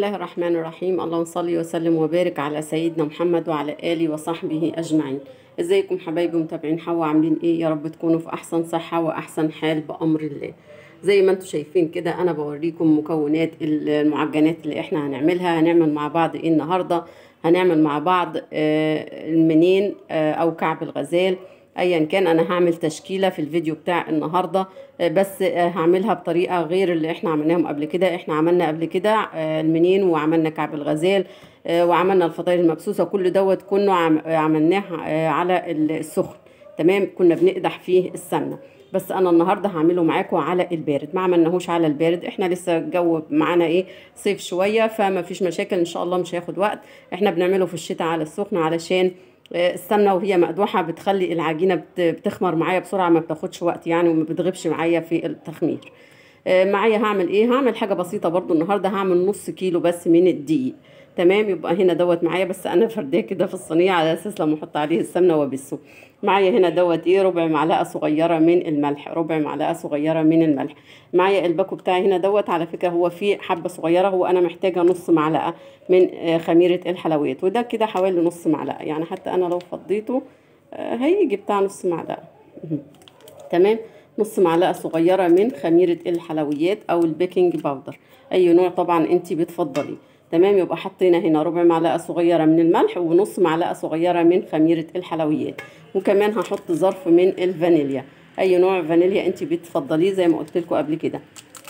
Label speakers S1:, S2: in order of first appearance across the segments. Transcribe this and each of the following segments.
S1: الله الرحمن الرحيم اللهم صل وسلم وبارك على سيدنا محمد وعلى آله وصحبه أجمعين ازيكم حبايبي متابعين حوا عاملين ايه يا رب تكونوا في احسن صحة واحسن حال بأمر الله زي ما انتم شايفين كده انا بوريكم مكونات المعجنات اللي احنا هنعملها هنعمل مع بعض ايه النهاردة هنعمل مع بعض آه، المنين آه، او كعب الغزال ايا كان انا هعمل تشكيله في الفيديو بتاع النهارده آه، بس آه، هعملها بطريقه غير اللي احنا عملناهم قبل كده احنا عملنا قبل كده آه، المنين وعملنا كعب الغزال آه، وعملنا الفطاير المبسوسه كل دوت كنا عم- عملناه آه، على السخن تمام كنا بنقدح فيه السمنه بس انا النهارده هعمله معاكم على البارد ما عملناهوش على البارد احنا لسه الجو معانا ايه صيف شويه فما فيش مشاكل ان شاء الله مش هياخد وقت احنا بنعمله في الشتاء على السخن علشان آه، السمنه وهي مقدوحه بتخلي العجينه بت- بتخمر معايا بسرعه ما بتاخدش وقت يعني وما بتغيبش معايا في التخمير آه، معايا هعمل ايه هعمل حاجه بسيطه برضو النهارده هعمل نص كيلو بس من الدقيق تمام يبقى هنا دوت معايا بس انا فرداه كده في الصينيه على اساس لما احط عليه السمنه وابسه معايا هنا دوت ايه ربع معلقه صغيره من الملح ربع معلقه صغيره من الملح معايا الباكو بتاعي هنا دوت على فكره هو فيه حبه صغيره هو انا محتاجه نص معلقه من آه، خميره الحلويات وده كده حوالي نص معلقه يعني حتى انا لو فضيته آه، هيجي بتاع نص معلقه مهم. تمام نص معلقه صغيره من خميره الحلويات او البيكنج باودر اي نوع طبعا انت بتفضليه تمام يبقى حطينا هنا ربع معلقه صغيره من الملح ونص معلقه صغيره من خميره الحلويات وكمان هحط ظرف من الفانيليا اي نوع فانيليا انت بتفضليه زي ما قلت لكم قبل كده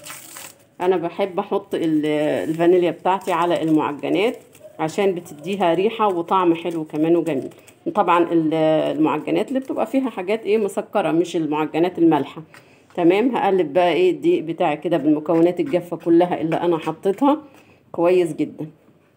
S1: انا بحب احط ال- الفانيليا بتاعتي على المعجنات عشان بتديها ريحه وطعم حلو كمان وجميل طبعا ال- المعجنات اللي بتبقى فيها حاجات ايه مسكره مش المعجنات المالحه تمام هقلب بقى ايه الدقيق بتاعي كده بالمكونات الجافه كلها اللي انا حطيتها كويس جدا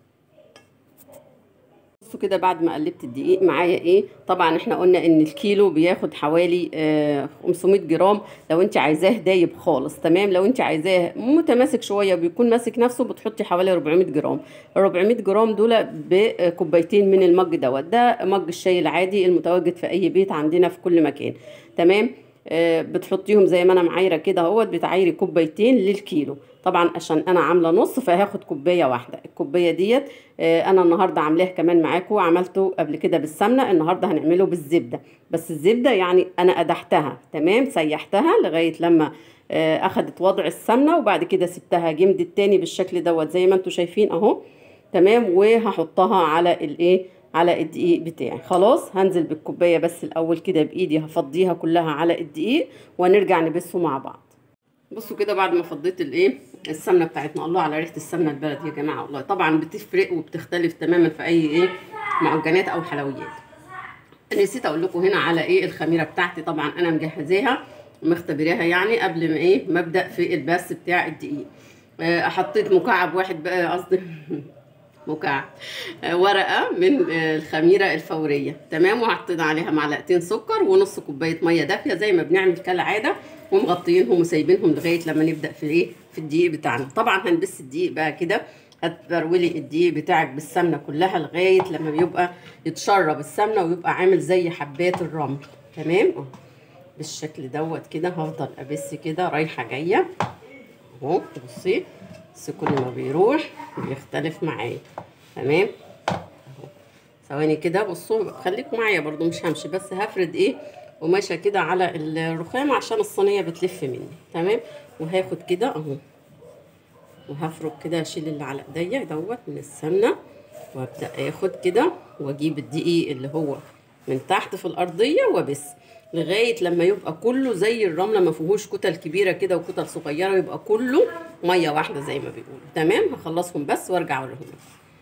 S1: بصوا كده بعد ما قلبت الدقيق معايا ايه طبعا احنا قلنا ان الكيلو بياخد حوالي آه 500 جرام لو انت عايزاه دايب خالص تمام لو انت عايزاه متماسك شويه وبيكون ماسك نفسه بتحطي حوالي 400 جرام ال 400 جرام دول بكوبايتين من المج دوت ده مج الشاي العادي المتواجد في اي بيت عندنا في كل مكان تمام آه، بتحطيهم زي ما انا معايره كده اهوت بتعايري كوبايتين للكيلو طبعا عشان انا عامله نص فهاخد كوبايه واحده الكوبايه ديت آه، انا النهارده عاملاه كمان معاكم عملته قبل كده بالسمنه النهارده هنعمله بالزبده بس الزبده يعني انا قدحتها تمام سيحتها لغايه لما آه، اخدت وضع السمنه وبعد كده سبتها جمدت تاني بالشكل دوت زي ما انتم شايفين اهو تمام وهحطها على الايه على الدقيق بتاعي خلاص هنزل بالكوبايه بس الاول كده بايدي هفضيها كلها على الدقيق ونرجع نبسه مع بعض بصوا كده بعد ما فضيت الايه السمنه بتاعتنا الله على ريحه السمنه البلد يا جماعه والله طبعا بتفرق وبتختلف تماما في اي ايه معجنات او حلويات نسيت اقول لكم هنا على ايه الخميره بتاعتي طبعا انا مجهزاها مختبراها يعني قبل ما ايه ما ابدا في البث بتاع الدقيق آه، حطيت مكعب واحد بقى قصدي مكعب آه، ورقه من آه، الخميره الفوريه تمام وحطينا عليها معلقتين سكر ونص كوبايه ميه دافيه زي ما بنعمل كالعاده ومغطيينهم وسايبينهم لغايه لما نبدا في ايه في الدقيق بتاعنا طبعا هنبس الدقيق بقى كده هتبرولي الدقيق بتاعك بالسمنه كلها لغايه لما بيبقى يتشرب السمنه ويبقى عامل زي حبات الرمل تمام اهو بالشكل دوت كده هفضل ابس كده رايحه جايه اهو بصي بس كل ما بيروح بيختلف معايا تمام اهو ثواني كده بصوا خليكم معايا برضو مش همشي بس هفرد ايه قماشه كده على الرخام عشان الصينيه بتلف مني تمام وهاخد كده اهو وهفرك كده اشيل اللي على ايديا دوت من السمنه وابدا اخد كده واجيب الدقيق اللي هو من تحت في الارضيه وابس لغايه لما يبقى كله زي الرمله ما فيهوش كتل كبيره كده وكتل صغيره يبقى كله ميه واحده زي ما بيقولوا تمام هخلصهم بس وارجع اوريهم لكم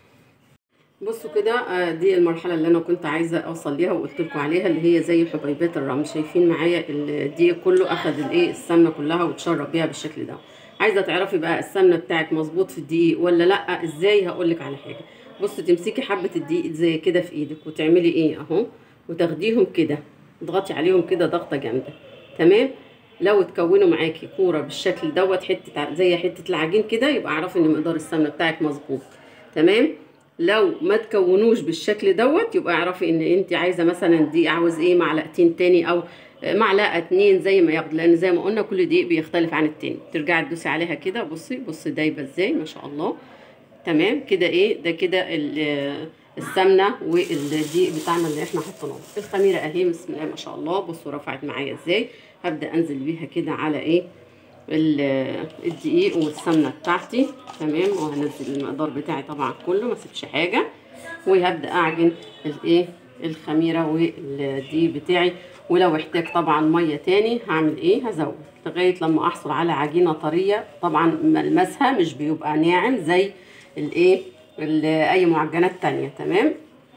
S1: بصوا كده آه، دي المرحله اللي انا كنت عايزه اوصل ليها وقلت لكم عليها اللي هي زي حبيبات الرمل شايفين معايا الدقيق كله اخد الايه السمنه كلها واتشرب بيها بالشكل ده عايزه تعرفي بقى السمنه بتاعك مظبوط في الدقيق ولا لا ازاي هقول لك على حاجه بصي تمسكي حبه الدقيق زي كده في ايدك وتعملي ايه اهو وتاخديهم كده تضغطي عليهم كده ضغطه جامده تمام لو اتكونوا معاكي كوره بالشكل دوت حته ع- زي حته العجين كده يبقى اعرفي ان مقدار السمنه بتاعك مظبوط تمام لو ما تكونوش بالشكل دوت يبقى اعرفي ان انت عايزه مثلا دي عاوز ايه معلقتين تاني او معلقه اتنين زي ما ياخد لان زي ما قلنا كل دقيق بيختلف عن التاني ترجعي تدوسي عليها كده بصي بصي دايبه ازاي ما شاء الله تمام كده ايه ده كده ال- السمنه والدقيق بتاعنا اللي احنا حطيناه الخميره اهي بسم الله ما شاء الله بصوا رفعت معايا ازاي هبدا انزل بيها كده على ايه ال- الدقيق والسمنه بتاعتي تمام وهنزل المقدار بتاعي طبعا كله ما اسيبش حاجه وهبدا اعجن الايه الخميره والدقيق بتاعي ولو احتاج طبعا ميه تاني هعمل ايه هزود لغايه لما احصل على عجينه طريه طبعا ملمسها مش بيبقى ناعم زي الايه ال- اي معجنات تانية تمام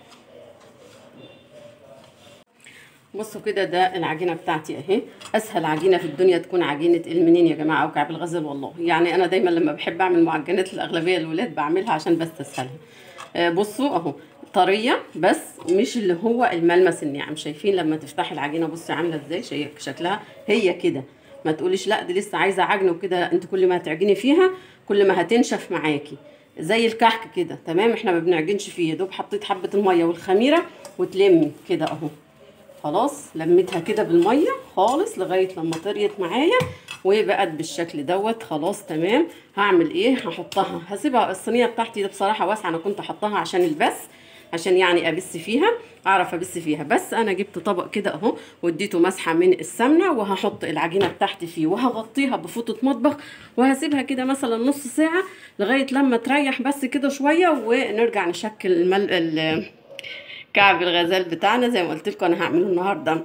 S1: بصوا كده ده العجينه بتاعتي اهي اسهل عجينه في الدنيا تكون عجينه المنين يا جماعه او كعب الغزل والله يعني انا دايما لما بحب اعمل معجنات الاغلبيه الولاد بعملها عشان بستسهلها آه، بصوا اهو طريه بس مش اللي هو الملمس الناعم شايفين لما تفتحي العجينه بصي عامله ازاي شي- شكلها هي كده ما تقوليش لا دي لسه عايزه عجن وكده انت كل ما هتعجني فيها كل ما هتنشف معاكي زي الكحك كده تمام احنا ما بنعجنش فيه يا دوب حطيت حبه الميه والخميره وتلمي كده اهو خلاص لميتها كده بالميه خالص لغايه لما طريت معايا وبقت بالشكل دوت خلاص تمام هعمل ايه هحطها هسيبها الصينيه بتاعتي ده بصراحه واسعه انا كنت حطاها عشان البس عشان يعني ابس فيها اعرف ابس فيها بس انا جبت طبق كده اهو واديته مسحه من السمنه وهحط العجينه بتاعتي فيه وهغطيها بفوطه مطبخ وهسيبها كده مثلا نص ساعه لغايه لما تريح بس كده شويه ونرجع نشكل المل... ال- كعب الغزال بتاعنا زي ما قلت لكم انا هعمله النهارده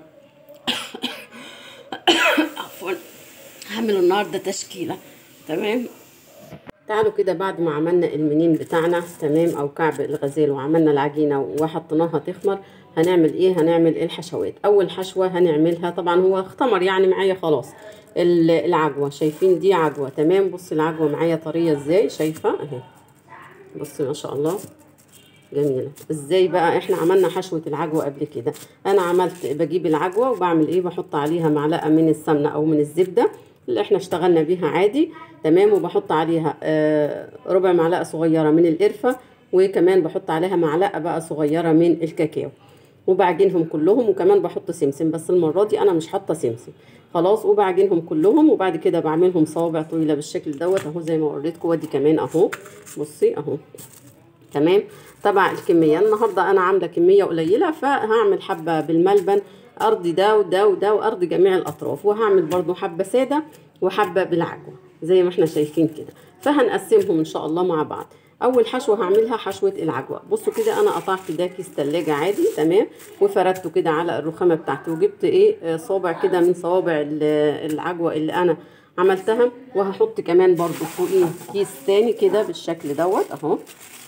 S1: عفوا هعمله النهارده تشكيله تمام تعالوا كده بعد ما عملنا المنين بتاعنا تمام او كعب الغزال وعملنا العجينه وحطيناها تخمر هنعمل ايه هنعمل الحشوات اول حشوه هنعملها طبعا هو اختمر يعني معايا خلاص ال- العجوه شايفين دي عجوه تمام بصي العجوه معايا طريه ازاي شايفه اهي بصي ما شاء الله جميلة ازاي بقى احنا عملنا حشوة العجوة قبل كده انا عملت بجيب العجوة وبعمل ايه بحط عليها معلقة من السمنة او من الزبدة اللي احنا اشتغلنا بيها عادي تمام وبحط عليها آه ربع معلقة صغيرة من القرفة وكمان بحط عليها معلقة بقى صغيرة من الكاكاو وبعجنهم كلهم وكمان بحط سمسم بس المرة دي انا مش حاطة سمسم خلاص وبعجنهم كلهم وبعد كده بعملهم صوابع طويلة بالشكل دوت اهو زي ما وريتكم ودي كمان اهو بصي اهو تمام طبعا الكميه النهارده انا عامله كميه قليله فهعمل حبه بالملبن ارضي ده وده وده وارضي جميع الاطراف وهعمل برضو حبه ساده وحبه بالعجوه زي ما احنا شايفين كده فهنقسمهم ان شاء الله مع بعض اول حشوه هعملها حشوه العجوه بصوا كده انا قطعت ده كيس تلاجة عادي تمام وفردته كده على الرخامه بتاعتي وجبت ايه آه، صابع كده من صوابع ال- العجوه اللي انا عملتها وهحط كمان برضو فوقيه كيس تاني كده بالشكل دوت اهو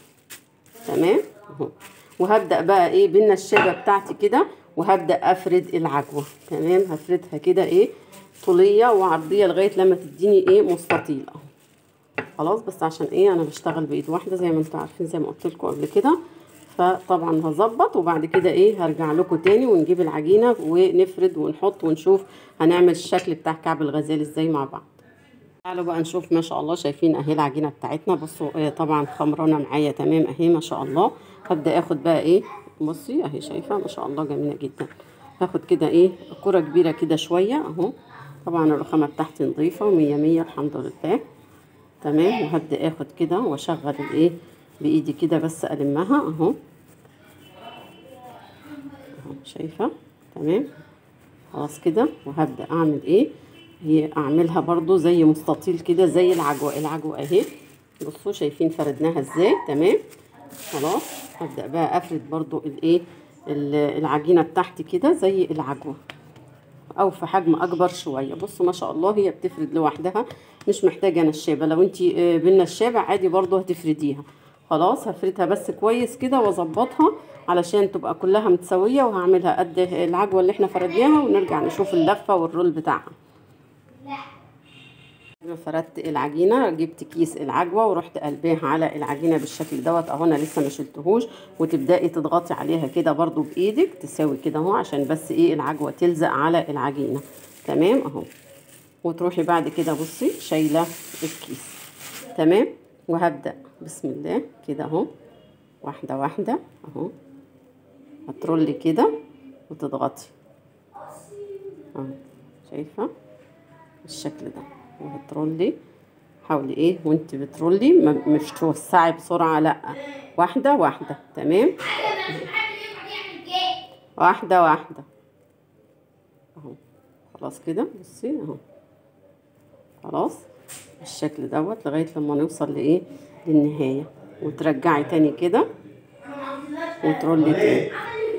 S1: تمام اهو وهبدا بقى ايه بالنشابه بتاعتي كده وهبدا افرد العجوه تمام هفردها كده ايه طوليه وعرضيه لغايه لما تديني ايه مستطيل اهو خلاص بس عشان ايه انا بشتغل بايد واحده زي ما انتم عارفين زي ما قلت لكم قبل كده فطبعا هظبط وبعد كده ايه هرجع لكم تاني ونجيب العجينه ونفرد ونحط ونشوف هنعمل الشكل بتاع كعب الغزال ازاي مع بعض تعالوا بقى نشوف ما شاء الله شايفين اهي العجينه بتاعتنا بصوا آه، طبعا خمرانه معايا تمام اهي ما شاء الله هبدا اخد بقى ايه بصي اهي شايفه ما شاء الله جميله جدا هاخد كده ايه كره كبيره كده شويه اهو طبعا الرخامه بتاعتي نظيفه ومية مية الحمد لله تمام وهبدا اخد كده واشغل الايه بايدي كده بس المها اهو اهو شايفه تمام خلاص كده وهبدا اعمل ايه هي اعملها برضو زي مستطيل كده زي العجوه العجوه اهي بصوا شايفين فردناها ازاي تمام خلاص هبدا بقى افرد برضو الايه ال- العجينه بتاعتي كده زي العجوه او في حجم اكبر شويه بصوا ما شاء الله هي بتفرد لوحدها مش محتاجه نشابه لو انت بالنشابه عادي برضو هتفرديها خلاص هفردها بس كويس كده واظبطها علشان تبقى كلها متساويه وهعملها قد العجوه اللي احنا فردناها ونرجع نشوف اللفه والرول بتاعها أنا فردت العجينه جبت كيس العجوه ورحت قلباها على العجينه بالشكل دوت اهو انا لسه ما شلتهوش وتبداي تضغطي عليها كده برضو بايدك تساوي كده اهو عشان بس ايه العجوه تلزق على العجينه تمام اهو وتروحي بعد كده بصي شايله الكيس تمام وهبدا بسم الله كده اهو واحده واحده اهو هترولي كده وتضغطي اهو شايفه بالشكل ده وهترولي حاولي ايه وانت بترولي ما- مش توسعي بسرعه لا واحده واحده تمام واحده واحده اهو خلاص كده بصي اهو خلاص بالشكل دوت لغايه لما نوصل لايه للنهايه وترجعي تاني كده وترولي تاني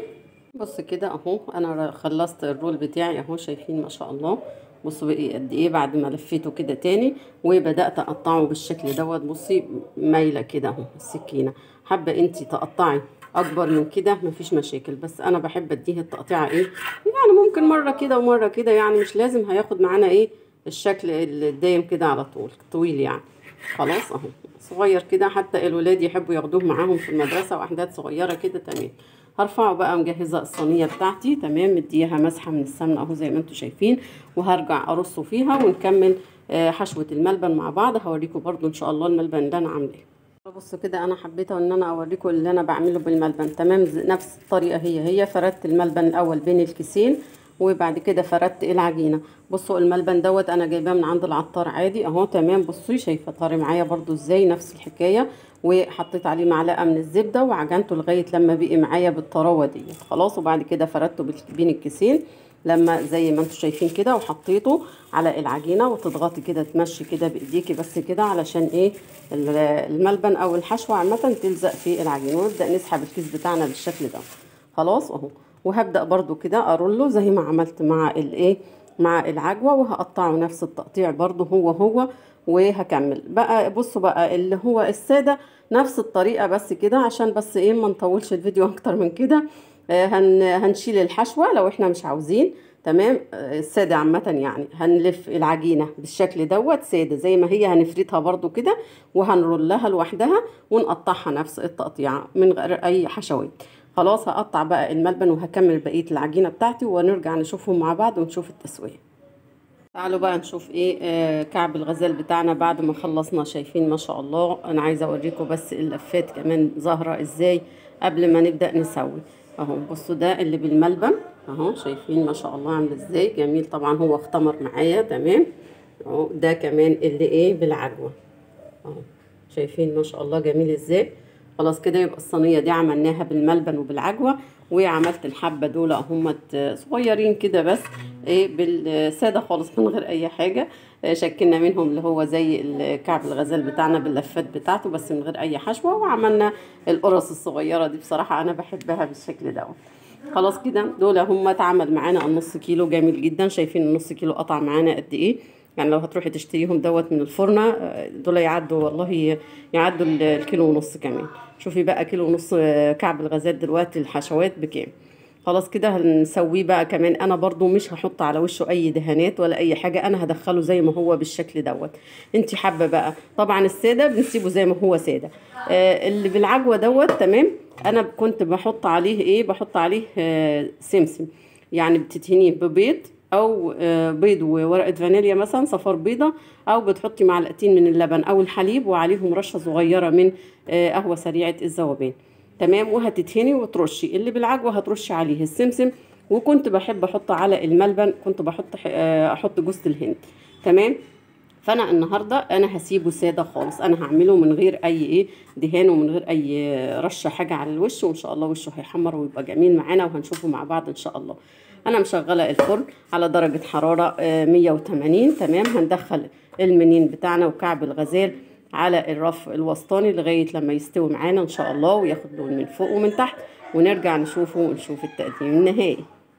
S1: بص كده اهو انا خلصت الرول بتاعي اهو شايفين ما شاء الله بصوا بقي قد ايه بعد ما لفيته كده تاني وبدات اقطعه بالشكل دوت بصي مايله كده اهو السكينه حابه انت تقطعي اكبر من كده مفيش مشاكل بس انا بحب اديه التقطيعه ايه يعني ممكن مره كده ومره كده يعني مش لازم هياخد معانا ايه الشكل الدايم كده على طول طويل يعني خلاص اهو صغير كده حتى الولاد يحبوا ياخدوه معاهم في المدرسه واحدات صغيره كده تمام هرفعه بقى مجهزه الصينيه بتاعتي تمام مديها مسحه من السمنه اهو زي ما انتم شايفين وهرجع ارصه فيها ونكمل آه، حشوه الملبن مع بعض هوريكم برضو ان شاء الله الملبن اللي انا عاملاه بصوا كده انا حبيت ان انا اوريكم اللي انا بعمله بالملبن تمام ز- نفس الطريقه هي هي فردت الملبن الاول بين الكيسين وبعد كده فردت العجينه بصوا الملبن دوت انا جايباه من عند العطار عادي اهو تمام بصي شايفه طاري معايا برضو ازاي نفس الحكايه وحطيت عليه معلقه من الزبده وعجنته لغايه لما بقي معايا بالطراوه ديت خلاص وبعد كده فردته بال- بين الكيسين لما زي ما انتم شايفين كده وحطيته على العجينه وتضغطي كده تمشي كده بايديكي بس كده علشان ايه ال- الملبن او الحشوه عامه تلزق في العجينه ونبدا نسحب الكيس بتاعنا بالشكل ده خلاص اهو وهبدا برضو كده ارله زي ما عملت مع الايه مع العجوه وهقطعه نفس التقطيع برضو هو هو وهكمل بقى بصوا بقى اللي هو الساده نفس الطريقه بس كده عشان بس ايه ما نطولش الفيديو اكتر من كده آه، هن هنشيل الحشوه لو احنا مش عاوزين تمام آه، الساده عامه يعني هنلف العجينه بالشكل دوت ساده زي ما هي هنفردها برضو كده وهنرولها لوحدها ونقطعها نفس التقطيعه من غير اي حشوات خلاص هقطع بقى الملبن وهكمل بقيه العجينه بتاعتي ونرجع نشوفهم مع بعض ونشوف التسويه تعالوا بقى نشوف ايه آه كعب الغزال بتاعنا بعد ما خلصنا شايفين ما شاء الله انا عايزه اوريكم بس اللفات كمان ظاهره ازاي قبل ما نبدا نسوي اهو بصوا ده اللي بالملبن اهو شايفين ما شاء الله عامل ازاي جميل طبعا هو اختمر معايا تمام اهو ده كمان اللي ايه بالعجوه اهو شايفين ما شاء الله جميل ازاي خلاص كده يبقى الصينيه دي عملناها بالملبن وبالعجوه وعملت الحبه دول هم صغيرين كده بس ايه بالساده خالص من غير اي حاجه آه، شكلنا منهم اللي هو زي الكعب الغزال بتاعنا باللفات بتاعته بس من غير اي حشوه وعملنا القرص الصغيره دي بصراحه انا بحبها بالشكل ده خلاص كده دول هم اتعمل معانا النص كيلو جميل جدا شايفين النص كيلو قطع معانا قد ايه يعني لو هتروحي تشتريهم دوت من الفرنة آه، دول يعدوا والله يعدوا ال- الكيلو ونص كمان شوفي بقى كيلو ونص آه، كعب الغزال دلوقتي الحشوات بكام خلاص كده هنسويه بقى كمان انا برضو مش هحط على وشه اي دهانات ولا اي حاجه انا هدخله زي ما هو بالشكل دوت انت حابه بقى طبعا الساده بنسيبه زي ما هو ساده آه اللي بالعجوه دوت تمام انا كنت بحط عليه ايه بحط عليه آه سمسم يعني بتدهنيه ببيض او آه، بيض وورقه فانيليا مثلا صفار بيضه او بتحطي معلقتين من اللبن او الحليب وعليهم رشه صغيره من آه، قهوه سريعه الذوبان تمام وهتدهني وترشي اللي بالعجوه هترشي عليه السمسم وكنت بحب احط على الملبن كنت بحط ح- آه، احط جوز الهند تمام فانا النهارده انا هسيبه ساده خالص انا هعمله من غير اي ايه دهان ومن غير اي رشه حاجه على الوش وان شاء الله وشه هيحمر ويبقى جميل معانا وهنشوفه مع بعض ان شاء الله انا مشغله الفرن على درجه حراره آه، 180 تمام هندخل المنين بتاعنا وكعب الغزال على الرف الوسطاني لغايه لما يستوي معانا ان شاء الله وياخد لون من فوق ومن تحت ونرجع نشوفه ونشوف التقديم النهائي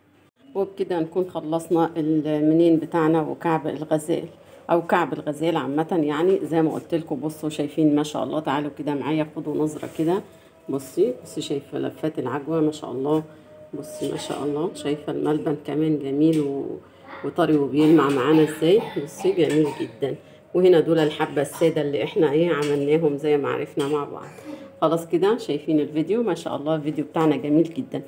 S1: وبكده نكون خلصنا المنين بتاعنا وكعب الغزال او كعب الغزال عامه يعني زي ما قلت لكم بصوا شايفين ما شاء الله تعالوا كده معايا خدوا نظره كده بصي بصي شايفه لفات العجوه ما شاء الله بصي ما شاء الله شايفه الملبن كمان جميل و... وطري وبيلمع معانا ازاي بصي جميل جدا وهنا دول الحبه الساده اللي احنا ايه عملناهم زي ما عرفنا مع بعض خلاص كده شايفين الفيديو ما شاء الله الفيديو بتاعنا جميل جدا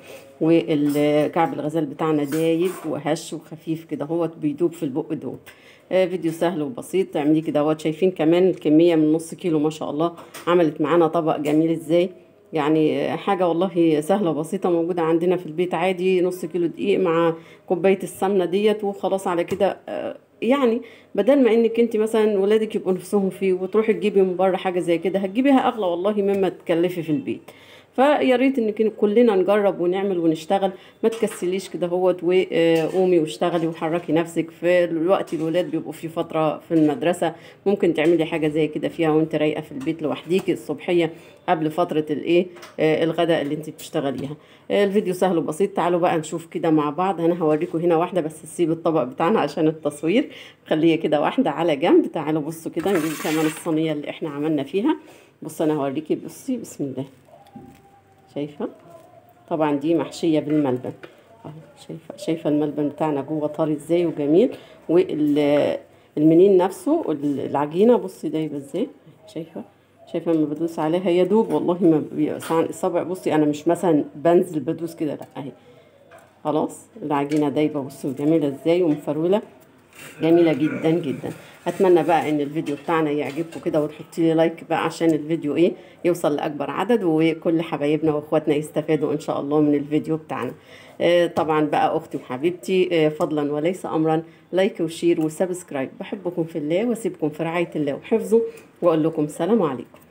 S1: والكعب الغزال بتاعنا دايب وهش وخفيف كده هو بيدوب في البق دوب آه، فيديو سهل وبسيط تعمليه كده اهوت شايفين كمان الكميه من نص كيلو ما شاء الله عملت معانا طبق جميل ازاي يعني آه، حاجه والله سهله وبسيطه موجوده عندنا في البيت عادي نص كيلو دقيق مع كوبايه السمنه ديت وخلاص على كده آه، يعني بدل ما انك انت مثلا ولادك يبقوا نفسهم فيه وتروحي تجيبي من بره حاجه زي كده هتجيبيها اغلى والله مما تكلفي في البيت فيا ريت ان كن- كلنا نجرب ونعمل ونشتغل ما تكسليش كده هوت وقومي واشتغلي وحركي نفسك في الوقت الولاد بيبقوا في فتره في المدرسه ممكن تعملي حاجه زي كده فيها وانت رايقه في البيت لوحديكي الصبحيه قبل فتره الايه آه، الغداء اللي انت بتشتغليها آه، الفيديو سهل وبسيط تعالوا بقى نشوف كده مع بعض انا هوريكم هنا واحده بس نسيب الطبق بتاعنا عشان التصوير خليه كده واحده على جنب تعالوا بصوا كده نجيب كمان الصينيه اللي احنا عملنا فيها بص انا هوريكي بصي بسم الله شايفه طبعا دي محشيه بالملبن اهو شايفه شايفه الملبن بتاعنا جوه طري ازاي وجميل والمنين نفسه العجينه بصي دايبه ازاي شايفه شايفه لما بدوس عليها يا دوب والله ما بيقص عن الصبع بصي انا مش مثلا بنزل بدوس كده لا اهي خلاص العجينه دايبه بصوا جميله ازاي ومفروله جميلة جدا جدا اتمنى بقى ان الفيديو بتاعنا يعجبكم كده وتحطي لي لايك بقى عشان الفيديو ايه يوصل لاكبر عدد وكل حبايبنا واخواتنا يستفادوا ان شاء الله من الفيديو بتاعنا آه، طبعا بقى اختي وحبيبتي آه، فضلا وليس امرا لايك وشير وسبسكرايب بحبكم في الله واسيبكم في رعاية الله وحفظه واقول لكم سلام عليكم